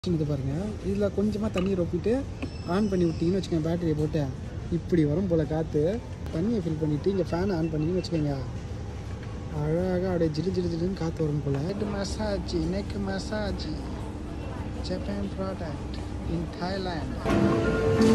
இது பாருங்க இதில் கொஞ்சமாக தண்ணி ரொப்பிட்டு ஆன் பண்ணி விட்டீங்கன்னு வச்சுக்கோங்க பேட்டரியை போட்டு இப்படி வரும் போல் காற்று தண்ணியை ஃபில் பண்ணிவிட்டு இங்கே ஃபேனை ஆன் பண்ணிங்கன்னு வச்சுக்கோங்க அழகாக அப்படியே ஜிலு ஜிலு ஜிலுன்னு காற்று வரும் போல் head massage neck massage Japan product in Thailand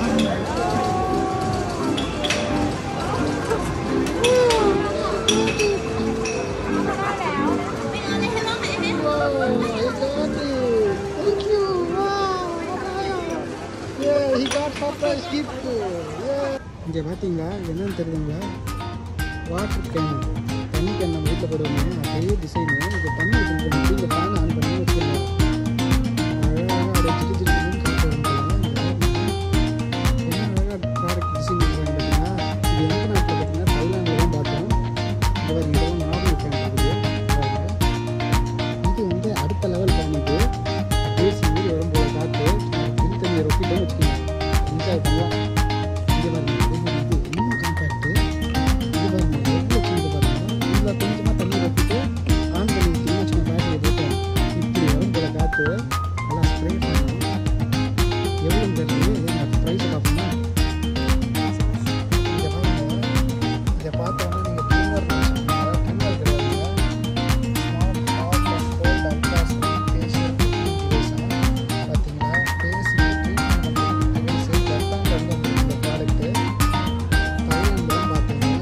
Thank you. Wow. Yeah, he got surprise gift. Yeah. இங்கே பார்த்தீங்களா என்னன்னு தெரியுதுங்களா வாட்டர் கேன் தண்ணி கேன் நம்ம வீட்டில் போடுவோம் அதே டிசைனு இங்கே தண்ணி ஃபில் பண்ணிட்டு இங்கே ஃபேன் ஆன் பண்ணி வச்சுக்கோங்க அழகாக அப்படியே ஜிலு ஜிலு ஜிலுன்னு காற்று வரும் போல. இங்க என்ன அழகாக ப்ராடக்ட் டிசைன் பண்ணுறாங்க பார்த்தீங்கன்னா இது எந்த நாட்டில் பார்த்தீங்கன்னா தைலாண்டில் தான் பார்த்தோம் இந்த மாதிரி இதெல்லாம் நார்மல் ஃபேன் இருக்குது பாருங்க. இது வந்து அடுத்த லெவல் பண்ணிட்டு ஏசி மாதிரி வரும் போல காற்று பில் தண்ணியை ரொப்பிட்டோம் வச்சுக்கோங்க என்ஜாய் பண்ணலாம் இங்கே பாருங்க இது இது இன்னும் காம்பேக்ட்டு இது பாருங்க எவ்வளோ சின்னது பாருங்க இதில் கொஞ்சமாக தண்ணி ரொப்பிட்டு ஆன் பண்ணி விட்டீங்கன்னு வச்சுக்கோங்க பேட்டரியை போட்டு இப்படி வரும் போல காற்று நல்லா ஸ்ப்ரே பண்ணணும் எவ்வளோ தெரியுது இது ப்ரைஸ் பார்ப்போமா இங்கே பாருங்க இதை பார்த்தோன்னா நீங்கள் ட்ரிம்மர் ட்ரிம்மர் கிடையாதுங்க smart hot and cold ultrasound facial டிவைஸாக பார்த்தீங்களா ஃபேஸ் ட்ரீட்மெண்ட் டிவைஸு ஜப்பான்லேருந்து வந்திருக்கு இந்த ப்ராடக்ட்டு தைலாண்டில் தான் பார்த்தீங்க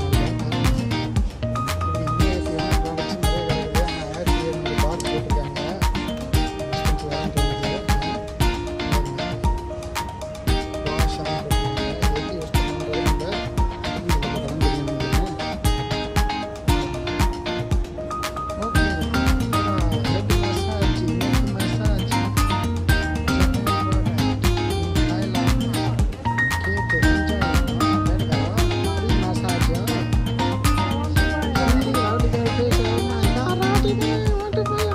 இப்படி இந்தியாவுக்கு ப்ராடக்ட்ஸ் நிறைய கிடைக்குது ஆனால் ஏர் ஒரு பாக்ஸ் போட்டிருக்காங்க கொஞ்சம் வேறு வாஷ் ஆன் போட்டிருக்காங்க எப்படி யூஸ் பண்ணுறது நம்ம இதில் தெரியும் okay head massage neck massage Thailand கேட்டு என்ஜாய் வேணுதா ஃப்ரீ மசாஜ் ரவுடி ரவுடி பேசுகிறோமா நான் ரவுடி வாட்டு போயா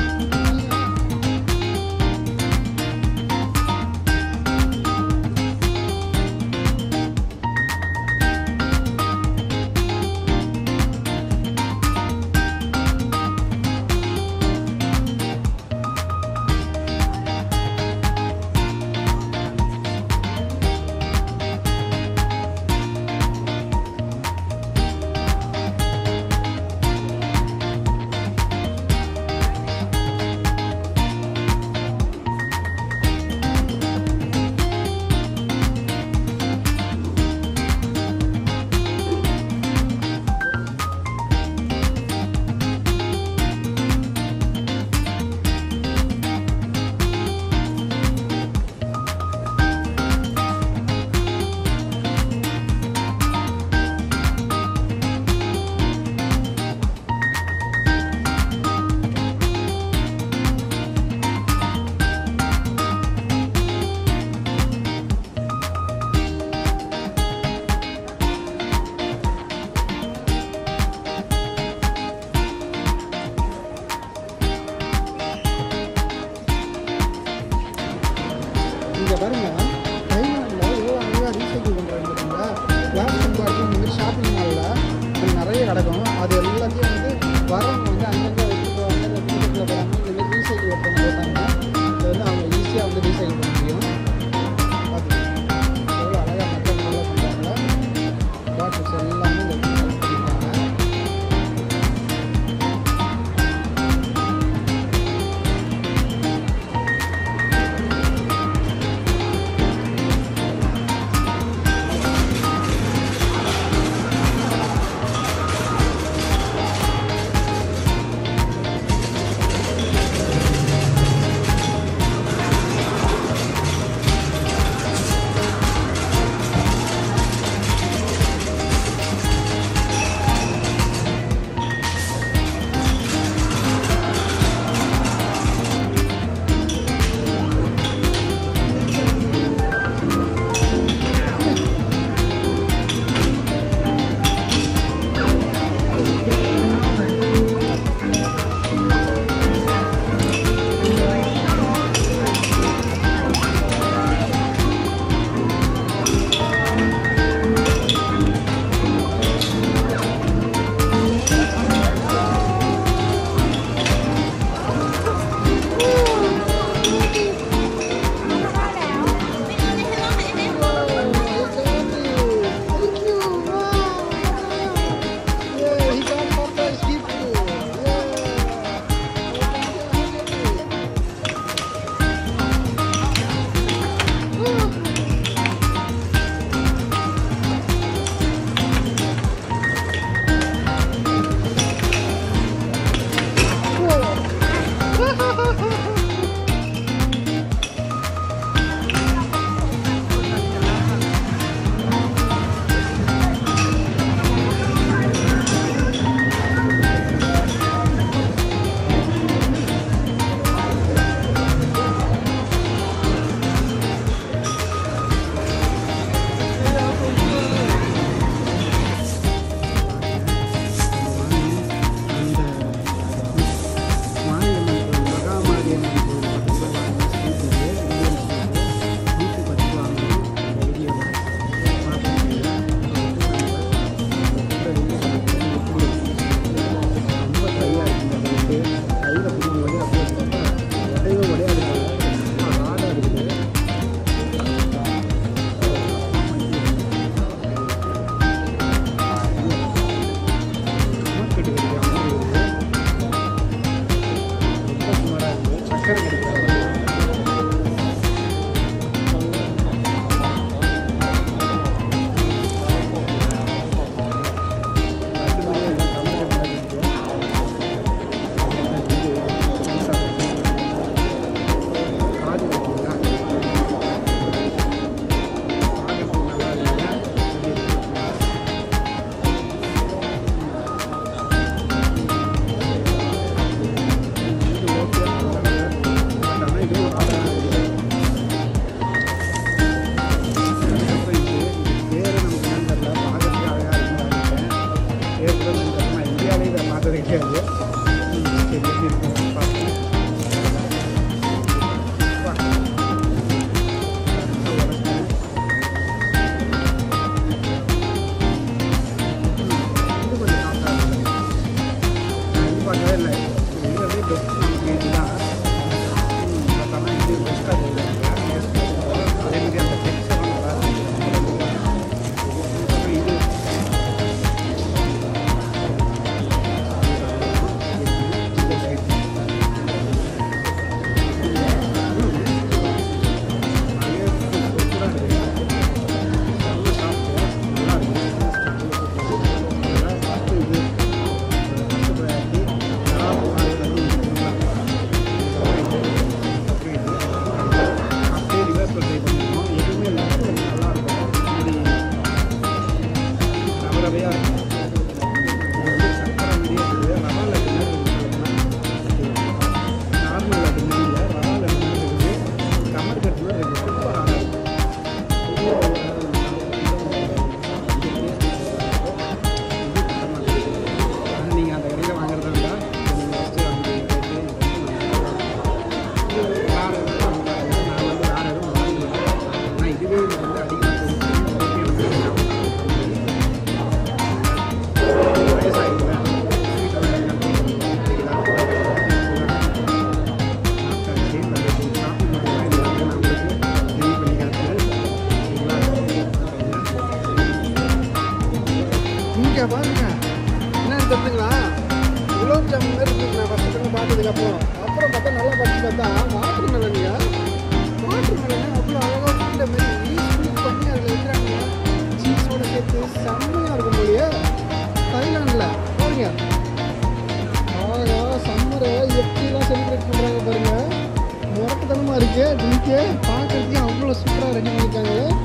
இங்கே பாருங்க தைலாண்டில் எவ்வளோ அழகாக ரீசைக்கிள் பண்ணுறாங்க பார்த்தீங்களா பிளாஸ்டிக் பாட்டில் இந்த மாதிரி ஷாப்பிங் மாலில் நிறைய கிடக்கும் அது எல்லாத்தையும் வந்து வரவங்க வந்து அங்கங்கே வச்சுட்டு போவாங்க இல்லை வீட்டுக்குள்ள போகிறாங்க இந்த மாதிரி ரீசைக்கிள் ஒருத்தவங்க போட்டாங்கன்னா இதை வந்து அவங்க ஈஸியாக வந்து ரீசைக்கிள் பண்ண முடியும் பார்த்துக்கோங்க. எவ்வளோ அழகாக மக்கள் ஃபாலோ பண்ணுறாங்களா பாட்டில்ஸ் எல்லாமே இந்த இடத்துல யூஸ் பண்ணிக்கிறாங்க அதுக்கப்புறம் அப்புறம் பார்த்தா நல்லா படிச்சு பார்த்தா வாட்டர் மெலனுங்க வாட்டர் மெலனை அவ்வளோ அழகாக உருண்டை மாதிரி ஸ்வீட் பண்ணி அதில் இருக்கிறாங்க சீஸோட சேர்த்து செம்மையாக இருக்கும் போலியே தைலாண்டில் பாருங்க ஆகா சம்மரை எப்படிலாம் செலிப்ரேட் பண்ணுறாங்க பாருங்க முரட்டுத்தனமாக இருக்கு ட்ரிங்க்கு பார்க்கறதுக்கு அவ்வளோ சூப்பராக ரெடி பண்ணியிருக்காங்க